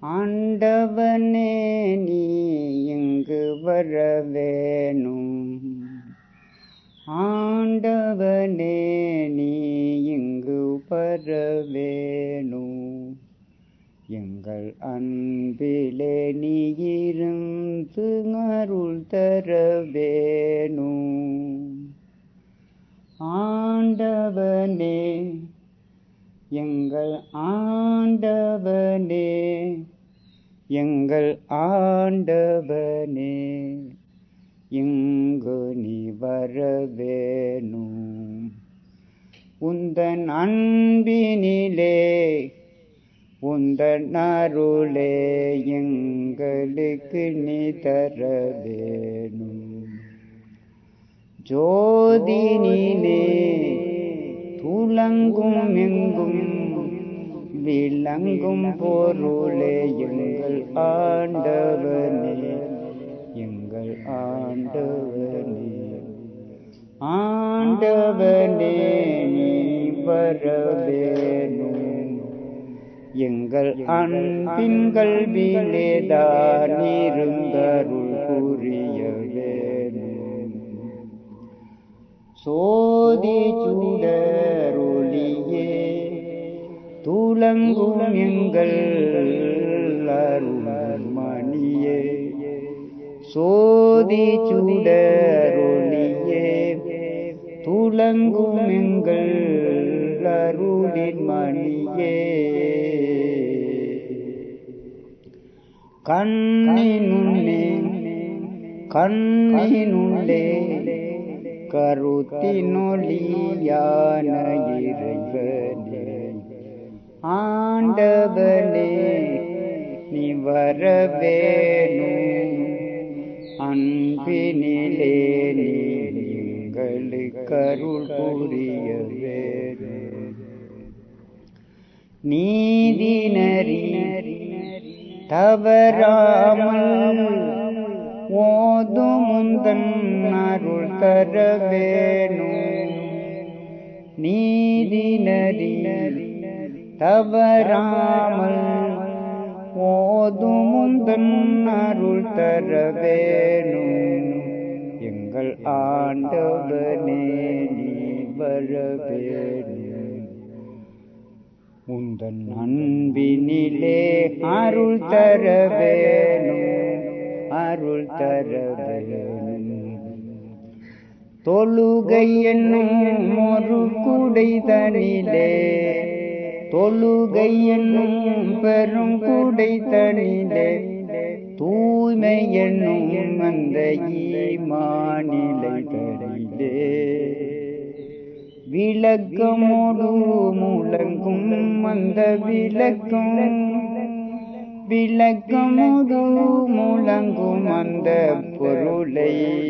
ஆண்டவனே நீ இங்கு வர வேணும் ஆண்டவனே நீ இங்கு வர வேணும் எங்கள் அன்பிலே நீ இருந்து அருள் தர வேணும் ஆண்டவனே எங்கள் ஆண்டவனே எங்கள் ஆண்டவனே இங்கு நீ வர வேணும் உந்தன் அன்பினிலே உந்தன் அருளே எங்களுக்கு நீ தர வேணும் ஜோதினிலே துலங்கும் எங்கும் விளங்கும் பொருளே எங்கள் ஆண்டவனே எங்கள் ஆண்டவனே ஆண்டவனே நீ வர வேணும் எங்கள் அன்பின்கள் விலேதான் இருந்தருள் புரிய வேணும் சோதி சுடரொளியே துலங்கும் எங்கள் அருள் மணியே சோதி சுடரொளியே துலங்கும் எங்கள் அருளின் மணியே கண்ணினுள்ளே கண்ணினுள்ளே கருத்தினொளியான இறைவனே ஆண்டவனே நீ வர வேணும் அன்பினிலே நீ எங்களுக்கு அருள் புரிய வேணும் நீதி நரி தவறாமல் ஓதும் முந்தன் அருள் தர வேணும் நீதி நரி தவறாமல் ஓதும் முந்தன் அருள் தர வேணும் எங்கள் ஆண்டவனே நீ வர வேணும் உந்தன் அன்பினிலே அருள் தர வேணும் அருள் தர வேணும் தொழுகை என்னும் ஒரு குடை தனிலே தொழுகை என்னும் பெரும் குடை தனிலே தூய்மை என்னும் அந்த ஈமானிலை தனிலே விளக்கமோடு முழங்கும் அந்த விளக்கம் விளக்கமோடு முழங்கும் அந்த பொருளை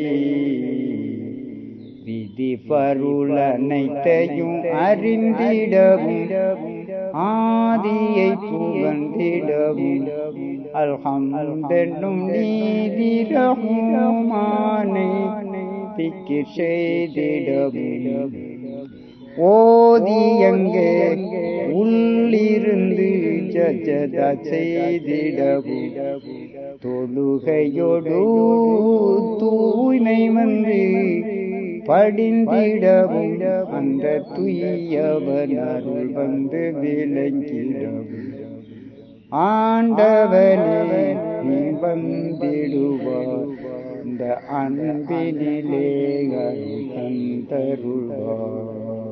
விதி பருள் அனைத்தையும் அறிந்திடவும் ஆதியை புகழ்ந்திடவும் அல்ஹம்தென்னும் நீதிரகுமானை திக்கு செய்திடவும் ஓதி அங்கே உள்ளிருந்து ஜஜதா செய்திடவும் தொழுகையோடு தூய்மை வந்து படிந்திடவும் அந்த துயவன் அருள் வந்து விளங்கிடவும் ஆண்டவனே நீ வந்திடுவார் இந்த அன்பினிலே அருள் தந்தருள்வார்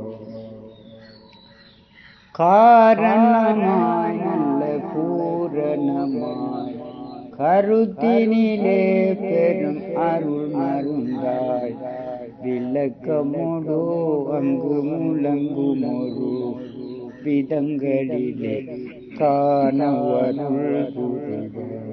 காரணமாய் நல்ல பூரணமாய் கருத்தினிலே பெரும் அருள் மருந்தாய் விளக்கமோடோ அங்கு முழங்குமொரு விதங்களிலே காணவருள் புரிவார்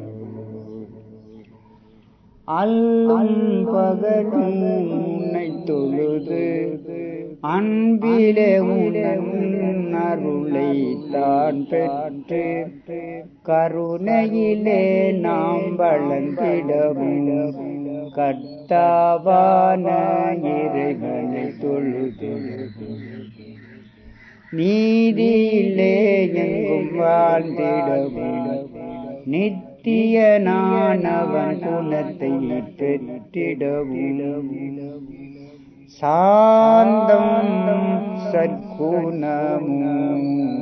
அல்லும் பகலும் உன்னை தொழுது அன்பிலே உன் அருளை தான் பெற்று கருணையிலே நாம் வளர்ந்திடவும் கர்த்தாவான இறைவனை தொழுது நீதியிலே எங்கும் வாழ்ந்திடவும் நித்தியனானவன் குணத்தை பெற்றிடவும் சாந்தம் சற்குணமும்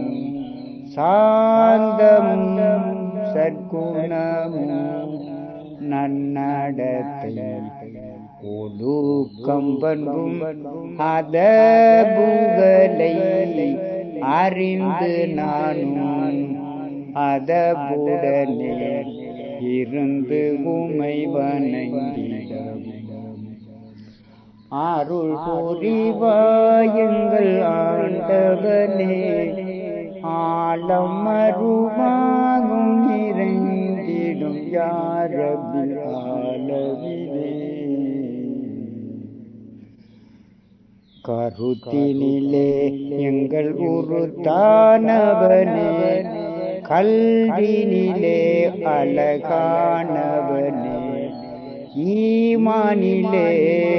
சாந்தமும் சற்குணமும் நன்னடத்தை ஒழுக்கம் பண்பும் அதபுகளை அறிந்து நானும் அதபுடனே இருந்து உமை வணங்கிடவும் அருள் புரிவாயுங்கள் ஆண்டவனே ஆலம் மறுவாகும் நிறைந்திடும் யாரபில் ஆலவிலே கருத்தினிலே எங்கள் உருத்தானவனே கல்வினிலே அழகானவனே ஈமானிலே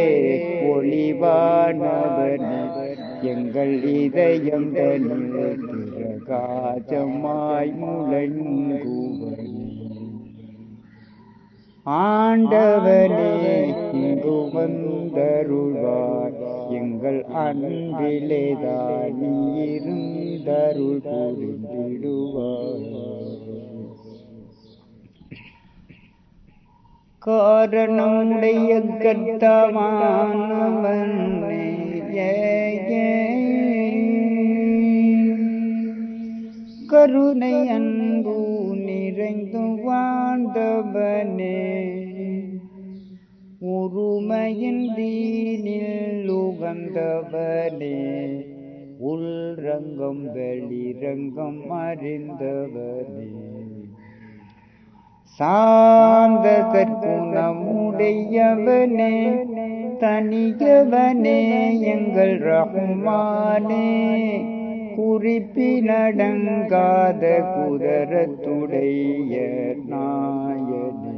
ஒளிவானவனே எங்கள் இதயம் தனில் பிரகாசமாய் முழங்குவனே ஆண்டவனே இங்கு வந்தருள்வார் எங்கள் அன்பிலே தான் இருந்தருள் புரிந்திடுவார் காரணமுடைய கர்த்தமானவனே கருணை அன்பு நிறைந்து வாழ்ந்தவனே உருமையின் தீனில் உகந்தவனே உள்ரங்கம் வெளிரங்கம் அறிந்தவனே சாந்த சற்குணமுடையவனே தனியவனே எங்கள் ரஹ்மானே குறிப்பினடங்காத குதரத்துடைய நாயனே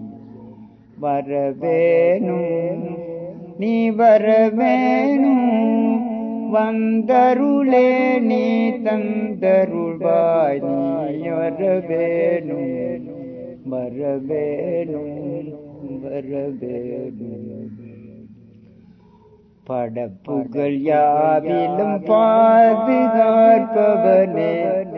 வரவேணும் நீ வரவேணும் வந்தருளே நீ தந்தருள்வாய் நீ வரவேணும் வரவேணும் வரவேணும் படப்புகள் யாவிலும் பாதுகாப்பவனே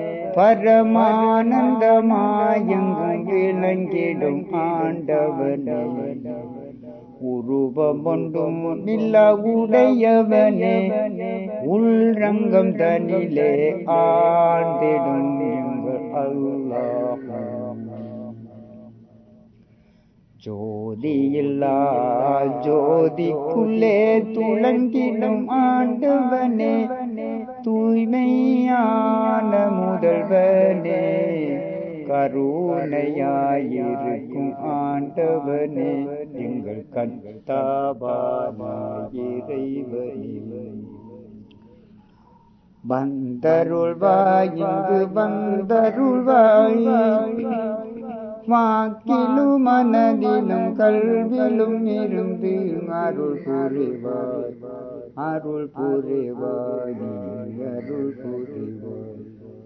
பரமானந்தமாயங்கும் விளங்கிடும் ஆண்டவனே உருவம் ஒன்றும் இல்ல உடையவனே உள்ரங்கம் தனிலே ஆழ்ந்திடும் எங்கள் அல்லாஹ் ஜோதியில்லா ஜோதிக்குள்ளே துளங்கிடும் ஆண்டவனே தூய்மையான முதல்வனே கருணையாயிருக்கும் ஆண்டவனே எங்கள் கத்தாபான இறைவனே வந்தருள்வாய் இங்கு வந்தருள்வாய் வாக்கிலும் மனதிலும் கல்விலும் இருந்து அருள் புரிவாய் அருள் புரிவாய் நீ அருள் புரிவாய்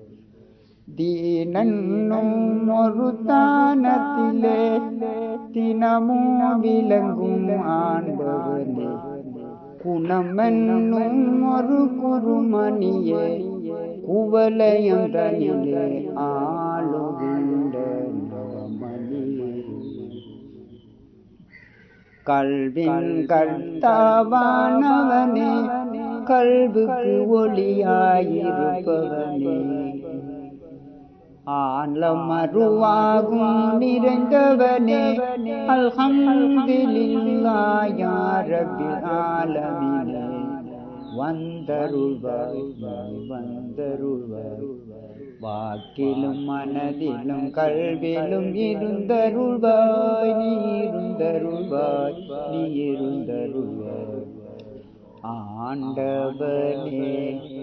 தீனன்னும் ஒரு தானத்திலே தினமும் விளங்கும் ஆண்டவனே குணமென்னும் ஒரு குருமணியே குவலயம் தனிலே ஆளுகின்ற நவமணியே கல்வின் கர்த்தாவானவனே கல்வுக்கு ஒளியாயிருப்பவனே ஆலமருவாகும் நிறைந்தவனே அல்ஹம்துலில்லாஹ் யா ரப்பில் ஆலமீனே வந்தருள்வாய் வந்தருள்வாய் வாக்கிலும் மனதிலும் கல்விலும் இருந்தருள்வாய் நீ இருந்தருள்வாய் நீ இருந்தருள்வாய் ஆண்டவனே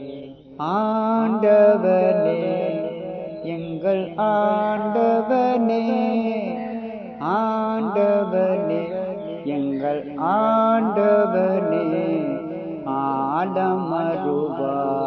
ஆண்டவனே எங்கள் ஆண்டவனே ஆண்டவனே எங்கள் ஆண்டவனே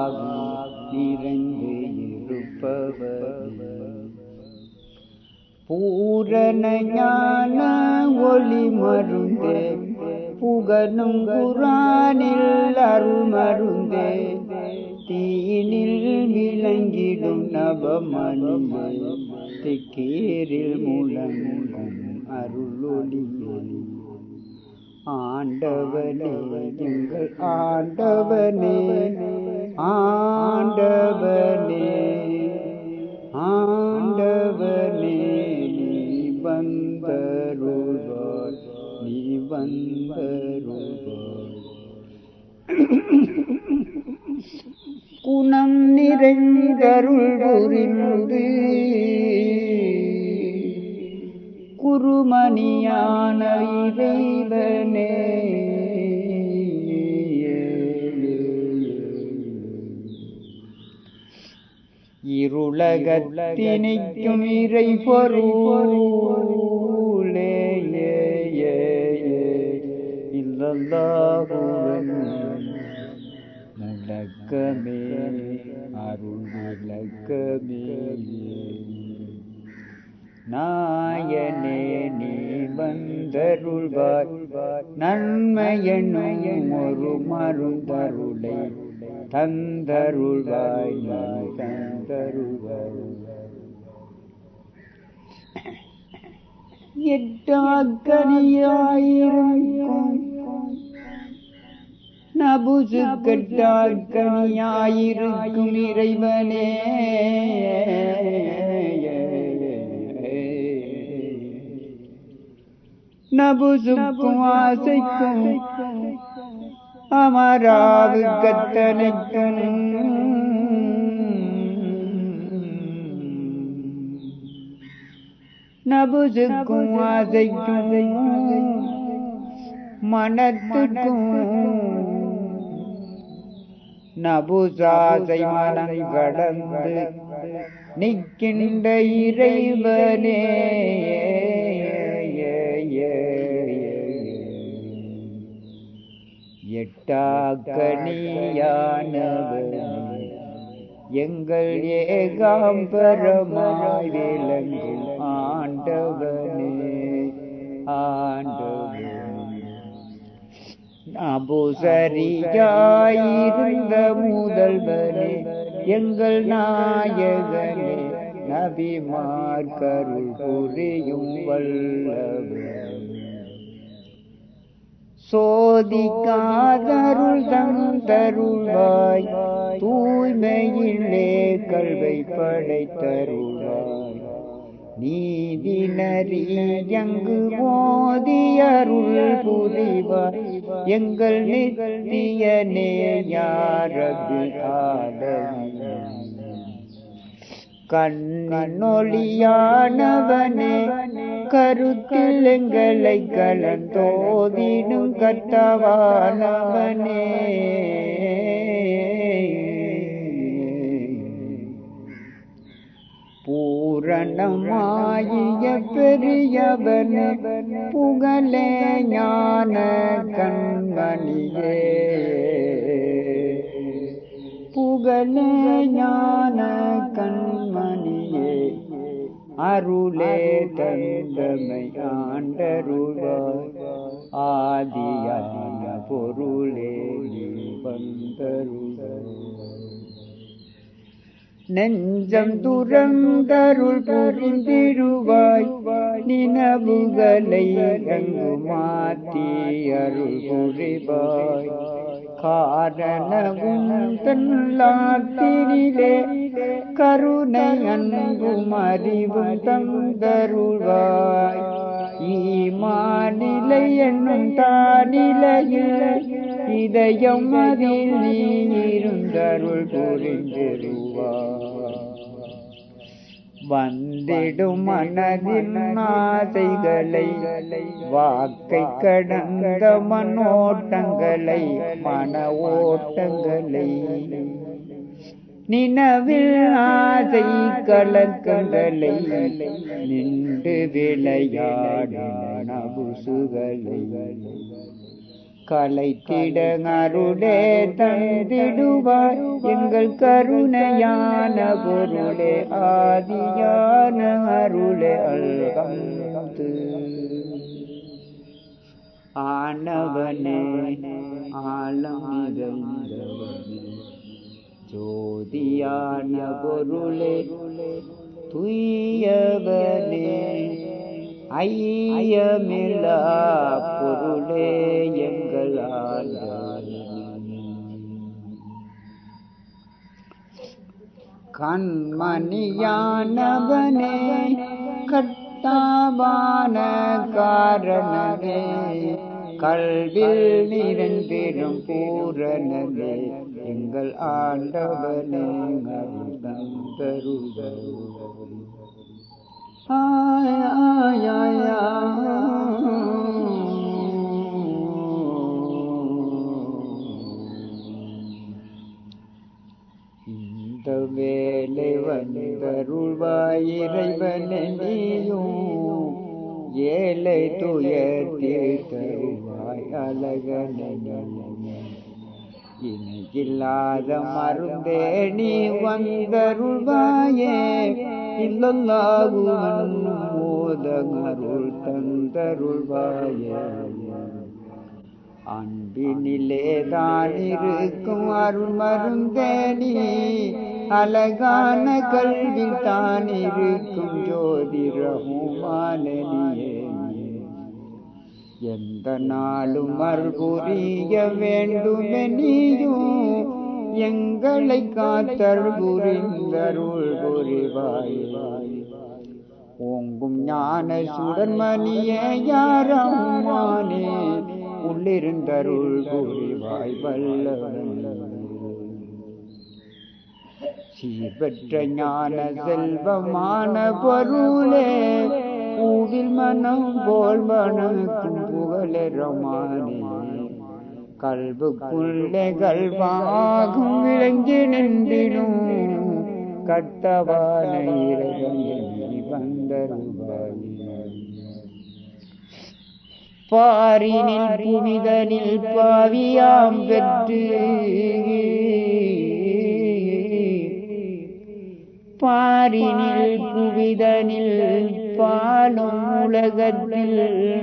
ஆடமருவாகி நிறைந்து இருப்பவனே பூரண ஞான ஒளி மருந்தே புகழும் குரானில் அருள் மருந்தே தீனில் விளங்கிடும் நவமணியே திக்கீரில் முழங்கும் அருளொளியே ஆண்டவனே எங்கள் ஆண்டவனே ஆண்டவனே ஆண்டவனே நீ வந்தருள்வாய் நீ வந்தருள்வாய் குணம் நிறைந்தருள் புரிந்து குருமணியான இறைவனே இருளகத்தினைக்கும் இறை பொருளே இல்லல்லாஹுவன் முழக்கமே அருள் விளக்கமே நாயனே நீ வந்தருள்வாய் நன்மையென்னும் ஒரு மருந்தருளை தந்தருள்வாய் நீ தந்தருள்வாய் எட்டாக்கனியாயிருக்கும் நபுசு கட்டாக்கனியாயிருக்கும் இறைவனே நபுசுக்கும் ஆசைக்கும் அமராவு கத்தனைக்கும் நபுசுக்கும் ஆசைக்கும் மனத்துக்கும் நபுசாசை மனம் கடந்து நிற்கின்ற இறைவனே எட்டாக்கணியானவனே எங்கள் ஏகாம்பரமாய் விளங்கும் ஆண்டவனே ஆண்டவனே அபுசரியாயிருந்த முதல்வனே எங்கள் நாயகனே நபிமார் கருள் புரியும் வல்லவனே சோதிக்காதருள் தந்தருள்வாய் தூய்மையிலே கல்வை படைத்தருள்வாய் நீதி நெறியங்கு மோதியருள் புரிவாய் எங்கள் நித்திய நேயாரது ஆடவியே கண்ணொழியானவனே கருத்தில் எங்களை கலந்தோதிடும் கத்தவானவனே பூரணமாயிய பெரியவனே புகழே ஞான கண்மணியே புகழே ஞான கண்மணியே அருளே தந்தமை ஆண்டருள்வாய் ஆதியான பொருளே நீ வந்தருள்வாய் நெஞ்சம் துறந்தருள் புரிந்திடுவாய் நினவுகளை அங்கு மாற்றி அருள் புரிவாய் காரணமும் தன்னாத்தினிலே கருணை அன்பும் அறிவும் தந்தருள்வாய் ஈமானிலை என்னும் தானிலையில் இதயம் அதில் நீ இருந்தருள் புரிந்திருவாய் வந்திடும் மனதின் ஆசைகளை வாக்கை கடந்த மனோட்டங்களை மன ஓட்டங்களை நினவில் ஆசை கலக்கங்களை நின்று விளையாடும் நபுசுகளை கலைத்திட அருளே தந்திடுவாய் எங்கள் கருணையான பொருளே ஆதியான அருளே அருளே அல்கந்து ஆனவனே ஆலம் நிறைந்தவனே ஜோதியான பொருளே துய்யவனே ஐயமில்லா பொருளே எங்கள் கண்மணியானவனே கட்டாவான காரணனே கல்வில் நிறைந்திரும் பூரணனே எங்கள் ஆண்டவனே தந்தருத இந்த வேலை வந்தருள்வாய் இறைவனே நீயும் ஏழை துயர் தருவாய் அழகனே இணையில்லாத மருந்தே நீ வந்தருள்வாயே இல்லல்லாகுவன் மோதமருள் தந்தருள்வாயே அன்பினிலே தான் இருக்கும் அருள் மருந்தே நீ அழகான கல்வி தான் இருக்கும் ஜோதி ரகுமானியே எந்த நாளும் அருள்புரிய வேண்டுமே நீயும் எங்களை காத்தல் புரிந்தருள் புரிவாய் ஓங்கும் ஞான சுடன்மணியே யாரம்மானே உள்ளிருந்தருள் புரிவாய் வல்லவன் சீர்பெற்ற ஞான செல்வமான பொருளே பூவில் மனம் போல் மனக்கும் புகழரமானே கல்புக்குள்ளே கல்வாகும் விளங்கி நின்றிடும் கட்டவான இறைவன் வந்தருவாய் பாரினில் புனிதனில் பாவியாம் பெற்று பாரினில் புவிதனில் பாலும் உலகத்தில்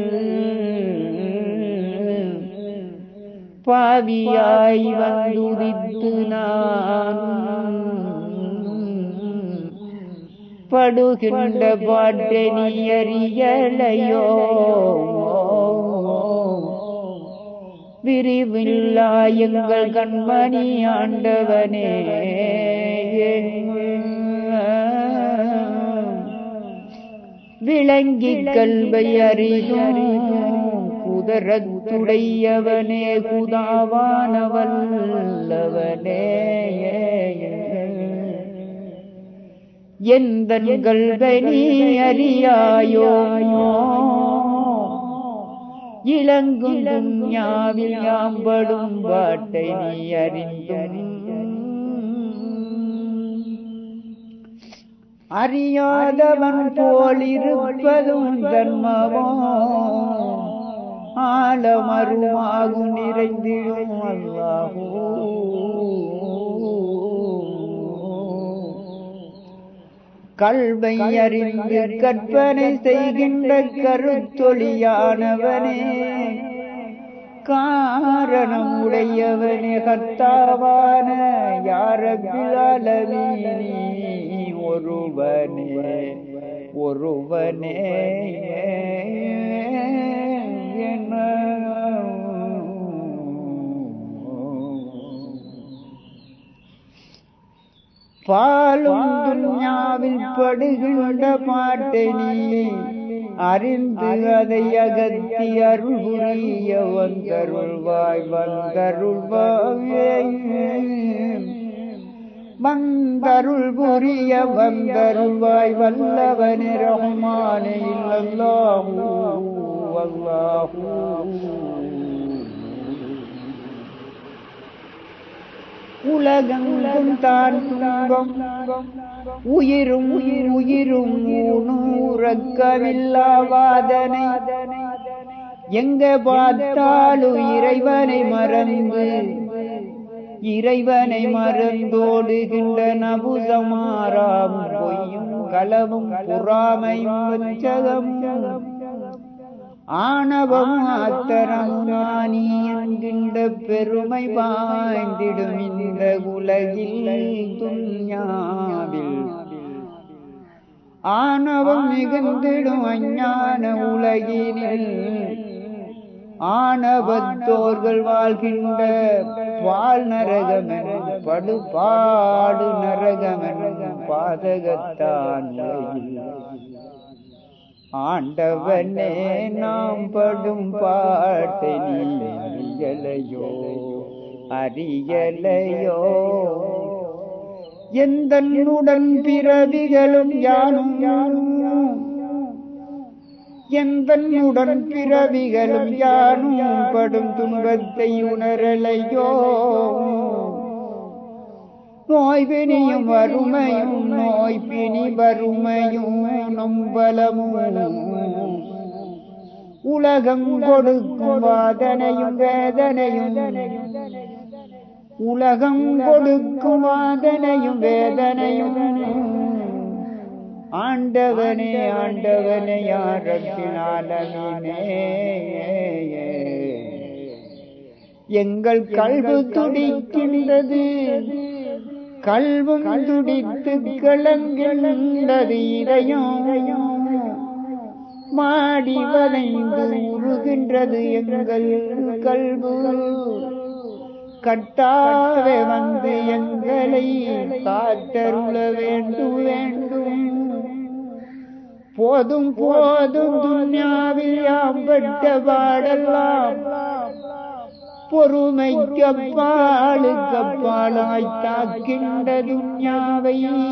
பாவியாய் வந்துதித்து நான் படுகின்ற பாட்டை நீ அறியலையோ விரிவில்லா எங்கள் கண்மணி ஆண்டவனே விளங்கி கல்வை அறியும் குதரத்துடையவனே குதாவானவல்லவனே எந்த கல்வை நீ அறியாயோ இளங்கும் துன்யாவில் யாம்படும் பாட்டை நீ அறிந்தும் அறியாதவன் போலிருப்பதும் தர்மமோ ஆழமருமாகும் நிறைந்திடும் அல்லாஹோ கல்வை அறிந்து கற்பனை செய்கின்ற கருத்தொழியானவனே காரணம் உடையவனே கர்த்தாவான யாரபிலாலமீனி ஒருவனே ஒருவனே என்ன பாலும் துன்யாவில் படுகின்ற பாட்டை நீ அறிந்து அதை அகத்தி அருள் புரிய வந்தருள்வாய் வந்தருள்வாயே வந்தருள் புரிய வந்தருள்வாய் வல்லவனே ரஹ்மானே இல்லல்லாஹு அல்லாஹு உலகங்கும் தான் துன்பம் உயிரும் உயிர் உயிரும் ஊனூறக்கவில்லாவாதனை எங்க பார்த்தாலும் இறைவனை மறந்து இறைவனை மறந்தோடுகின்ற நபுசமாராம் பொய்யும் களமும் பொறாமையும் வஞ்சகமும் ஆணவம் ஆத்தரமுனானி என்கின்ற பெருமை வாய்ந்திடும் இந்த உலகில் துன்யாவில் ஆணவம் மிகுந்திடும் அஞ்ஞான உலகினில் ஆணவத்தோர்கள் வாழ்கின்ற வாழ் நரகமென படுபாடு நரகமென பாதகத்தான் உலகில் ஆண்டவனே நாம் படும் பாட்டை நீ அறியலையோ அறியலையோ எந்த உடன் பிறவிகளும் யானும் யானும் எந்த உடன் பிறவிகளும் யானும் படும் துன்பத்தை உணரலையோ நோய் பிணியும் வறுமையும் நோய் பிணி வறுமையும் நொம்பலமும் உலகம் கொடுக்கும் வாதனையும் வேதனையும் உலகம் கொடுக்கும் வாதனையும் வேதனையும் ஆண்டவனே ஆண்டவனே யாரத்தினாலே எங்கள் கல்வு துடிக்கின்றது கல்வும் துடித்து கலங்கின்றது இதயம் மாடி வளைந்து உருகின்றது எங்கள் கல்வு கட்டாவே வந்து எங்களை காத்தருள வேண்டும் வேண்டும் போதும் போதும் துன்யாவில் யாம் பட்ட பாடலாம் பொறுமைக்கு அப்பாளுக்கு அப்பாலாய் தாக்கின்ற துன்யாவை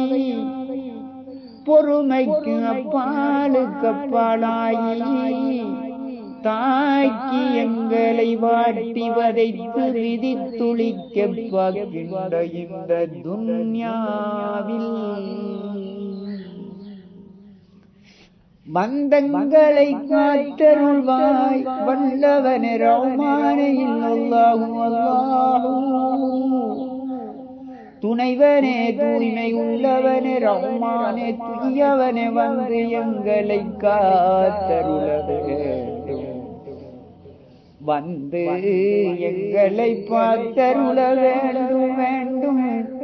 பொறுமைக்கு அப்பாளுக்கு அப்பாலாயி தாக்கி எங்களை வாட்டி வதைத்து விதித்துளிக்க பார்க்கின்ற இந்த துன்யாவில் பந்தங்களை காத்தருள்வாய் வல்லவனே ரவுமானே அல்லாஹு அல்லாஹு துணைவனே தூய்மை உள்ளவனே ரவுமானே துயவனே வந்து எங்களை காத்தருள வேண்டும் வந்து எங்களை பார்த்தருள வேண்டும் வேண்டும்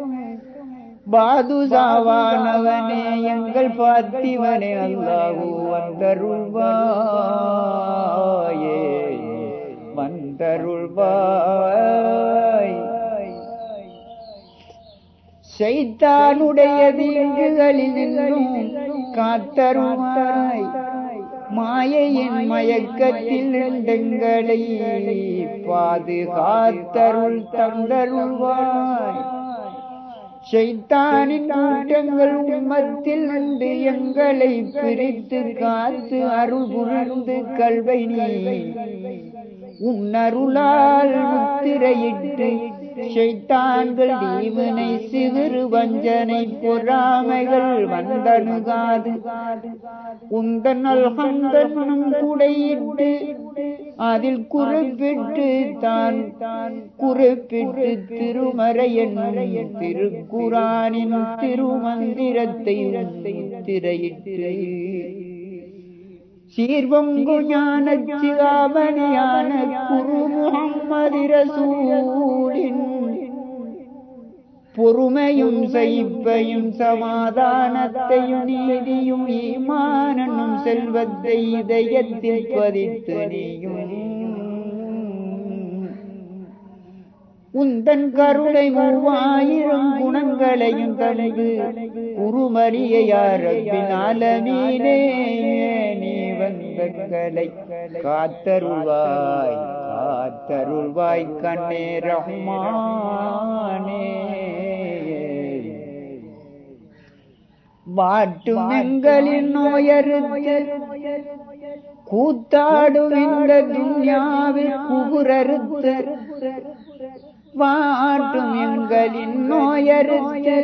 பாதுசாவானவனே எங்கள் பார்த்திவனே அல்லாஹூ வந்தருள்வாயே வந்தருள்வாய் சைத்தானுடைய தீங்குகளில் நின்றும் காத்தருமாய் மாயையின் மயக்கத்தில் எங்களை பாதுகாத்தருள் தந்தருள்வாய் சைத்தானின் கூட்டங்கள் உம்மத்தில் வந்து எங்களை பிரித்து காத்து அருள் புரிந்து கல்வை நீ உன்னருளால் முத்திரையிட்டு ஷைத்தான்கள் தீவனை சிறு வஞ்சனை பொறாமைகள் வந்தணுகாது உந்தன் அல்ஹந்தனும் குடையிட்டு அதில் குறிப்பிட்டு தான் குறிப்பிட்டு திருமறையன் திருக்குறானின் திருமந்திரத்தை திரையிட்டு சீர்வங்கு ஞான சிகாமணியான குரு முகம்மதிரசூலின் பொறுமையும் சைப்பையும் சமாதானத்தையும் நீதியும் ஈமானனும் செல்வத்தை இதயத்தில் பதித்து நீயும் உந்தன் கருணை மூவாயிரம் குணங்களையும் தனது உருமறியாரப்பினாலமீனே நீ வந்தங்களை காத்தருள்வாய் காத்தருள்வாய் கண்ணே ரஹ்மானே வாட்டும் எங்களின் நோயறுத்து கூத்தாடும் இந்த துன்யாவில் குபுரறுத்து வாட்டும் எங்களின் நோயறுத்து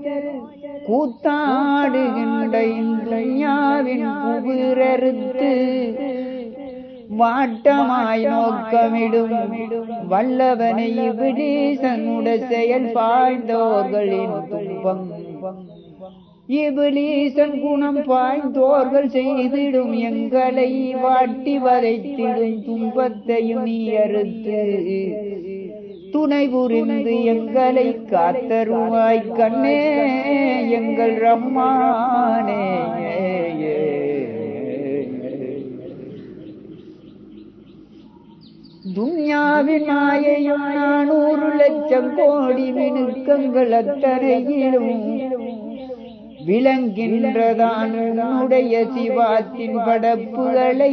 கூத்தாடுகின்ற துன்யாவின் குபுரறுத்து வாட்டமாய் நோக்கமிடும் வல்லவனை விடீசனுட செயல் பாய்ந்தோர்களின் துன்பம் இபிலீசன் குணம் பாய்ந்தோர்கள் செய்திடும் எங்களை வாட்டி வதைத்திடும் துன்பத்தையும் நீ அறுத்து துணை புரிந்து எங்களை காத்தருவாய் கண்ணே எங்கள் ரம்மானே துன்யாவின் மாயையும் நானூறு லட்சம் கோடி மினுக்கங்கள் அத்தனையிலும் விளங்கின்றதான் உன்னுடைய சிவாத்தின் படப்புகளை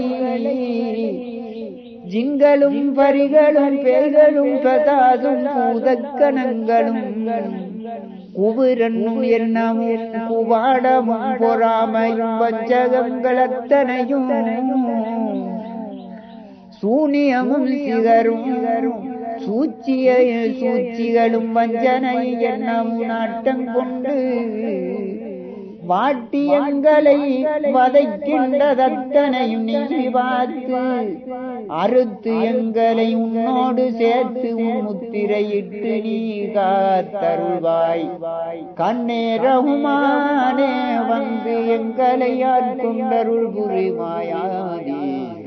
ஜிங்களும் பரிகளும் பேய்களும் பிரதாதும் பூதக்கணங்களும் குவிரன்னும் எண்ணமும் குவாடமும் பொறாமையும் பஞ்சகங்கள் அத்தனையும் சூனியமும் சிகரும் சூச்சிய சூச்சிகளும் வஞ்சனை எண்ணமும் நாட்டம் கொண்டு வாட்டியங்களை வதைக்கின்றதத்தனையும் நீ பார்த்து அறுத்து எங்களை உன்னோடு சேர்த்து உன் முத்திரையிட்டு நீ காத்தருள்வாய் கண்ணேரவுமானே வந்து எங்களை ஆட்கொண்டருள் புரிவாயாதே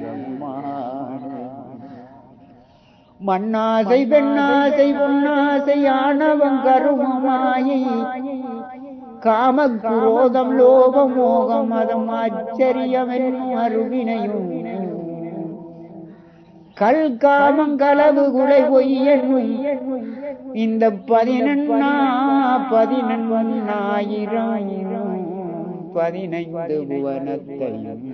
மண்ணாசை பெண்ணாசை பொன்னாசை ஆணவம் கருமமாயை காம குரோதம் லோகம் மோகம் மதம் ஆச்சரியம் என்னும் அருவினையும் கல் காமம் களவு குலை பொய் என்னும் இந்த பதினெண்ணா பதினெண்ணாயிரம் பதினைந்து புவனத்தையும்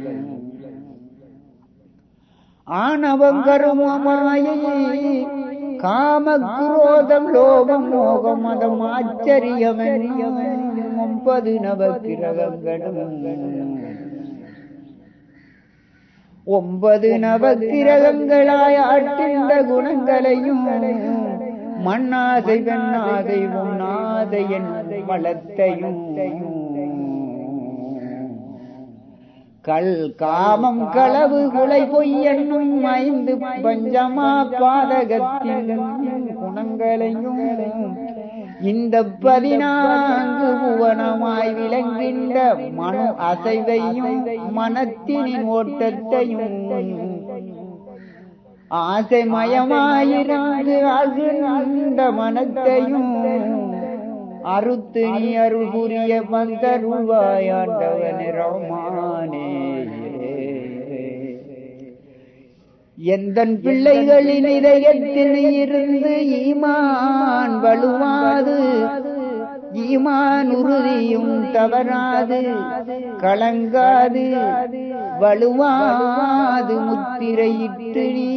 ஆணவம் கருமமாயை காம குரோதம் லோகம் மோகம் மதம் ஆச்சரியம் ஒன்பது நவ கிரகங்களும் ஒன்பது நவ கிரகங்களாய் ஆட்டின்ற குணங்களையும் மண்ணாசை பெண்ணாதை உண்ணாதை என் வளத்தையும் கல் காமம் களவு குலை பொய் என்னும் ஐந்து பஞ்சமா பாதகத்தின் குணங்களையும் இந்த பதினான்கு புவனமாய் விளங்கின்ற மனு அசைவையும் மனத்தினின் ஓட்டத்தையும் ஆசை மயமாயிருந்து அழுந்த மனத்தையும் அறுத்து நீ அருள் புரிய வந்தருவாயாண்டவன் ரமானே எந்தன் பிள்ளைகளின் இதயத்தில் இருந்து ஈமான் வலுவாது ஈமான் உறுதியும் தவறாது கலங்காது வலுவாது முத்திரையிட்டு நீ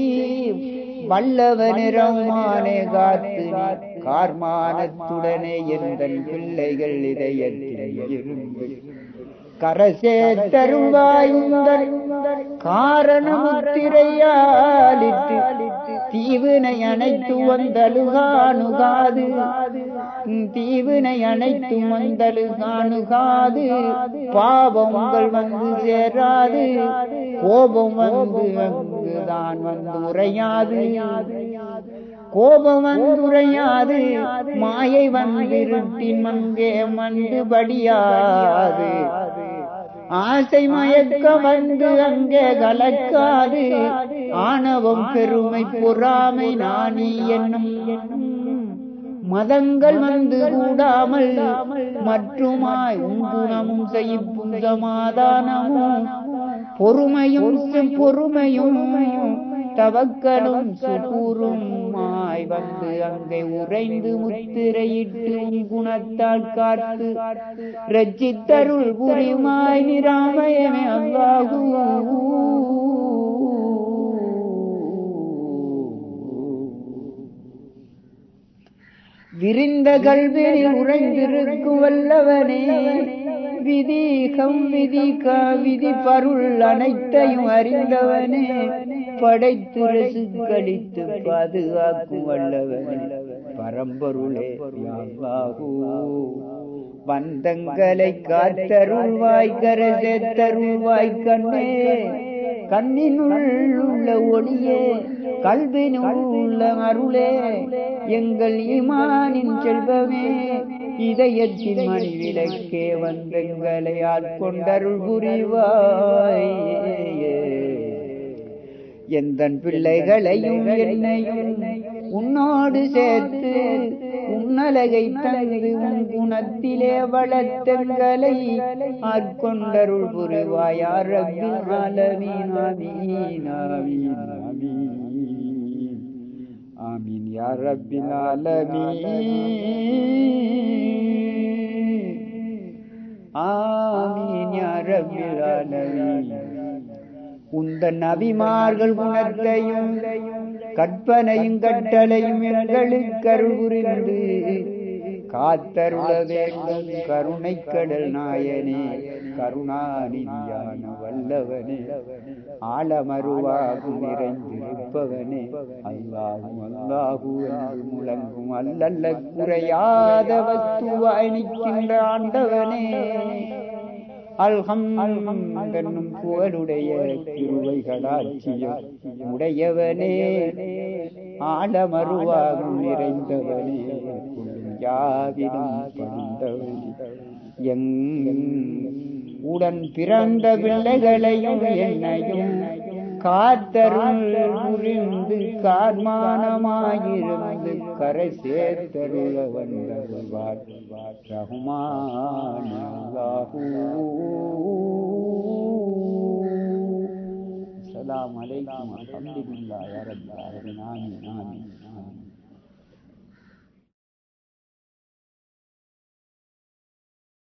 வல்லவனிரமானே காத்து நீ கார்மானத்துடனே எந்தன் பிள்ளைகள் இதயத்தில் இருந்து கரசே தருவாயுந்தன் காரணமுத்திரையாலிட்டு தீவினை அனைத்து வந்தழுகானுகாது தீவினை அனைத்து வந்தழுகானுகாது பாவங்கள் வந்து சேராது கோபம் வந்து அங்குதான் வந்து உரையாது கோபம் வந்துரையாது மாயை வந்திருட்டின் மங்கே மண்டுபடியாது ஆசை மயக்க வந்து அங்கே கலக்காது ஆணவம் பெருமை பொறாமை நாணி என்னும் மதங்கள் வந்து கூடாமல் மற்றுமாய் உன் குணமும் செய்யும் சமாதானமும் பொறுமையும் பொறுமையும் தவக்கலும் சுகூருமாய் வந்து அங்கே உறைந்து முத்திரையிட்டு உன் குணத்தால் காத்து ரச்சித்தருள் புரிமாய் நிராமயமே அல்லாஹூ விரிந்த கல்வியில் உறைந்திருக்கும் வல்லவனே விதிகம் விதிக விதி பருள் அனைத்தையும் அறிந்தவனே படைத்து ரசுக்களித்து பாதுகாக்கும் வல்லவனே பரம்பொருளே யாவாகூ பந்தங்களை காத்தருள்வாய் கரசேத்தருள்வாய் கண்ணே கண்ணினுள் உள்ள ஒளியே கல்வினுள் உள்ள அருளே எங்கள் ஈமானின் செல்வமே இதயத்தின் மணி விளக்கே வந்தங்களை ஆட்கொண்டருள் புரிவாய் எந்தன் பிள்ளைகளையும் என்னையும் உன்னோடு சேர்த்து உன்னலகை தந்து உன் குணத்திலே வளர்த்தங்களை ஆட்கொண்டருள் புரிவாயார் ரப்பில் ஆலமீன் ஆமீன் ஆமீன் ஆமீன் ஆமீன் யா ரப்பில் ஆலமீன் ஆமீன் யா ரப்பில் ஆலமீன் உந்தன் நபிமார்கள் குணத்தையும் கற்பனையும் கட்டளையும் எங்களுக்கு அருள் புரிந்து காத்தருள வேண்டும் கருணை கடல் நாயனே கருணாநிதியான வல்லவனே ஆழமருவாகும் நிறைந்திருப்பவனே அல்லாஹும் அல்லாஹு என்று முழங்கும் அல்லல்ல குறையாத வஸ்துவாய் நிற்கின்ற ஆண்டவனே அல்ஹம் என்னும் புகழுடைய திருவைகளாட்சியம் உடையவனே ஆழமருவாகும் நிறைந்தவனே கொள்ளும் யாவிலும் பணிந்தவனே எங் உடன் பிறந்த பிள்ளைகளையும் என்னையும் காத்தருள் புரிந்து கார்மானமாயிருந்து கரை சேர்த்தருள வந்தருள்வார் ரஹ்மான் அல்லாஹூ السلام عليكم والحمد لله يا رب العالمين آمين آمين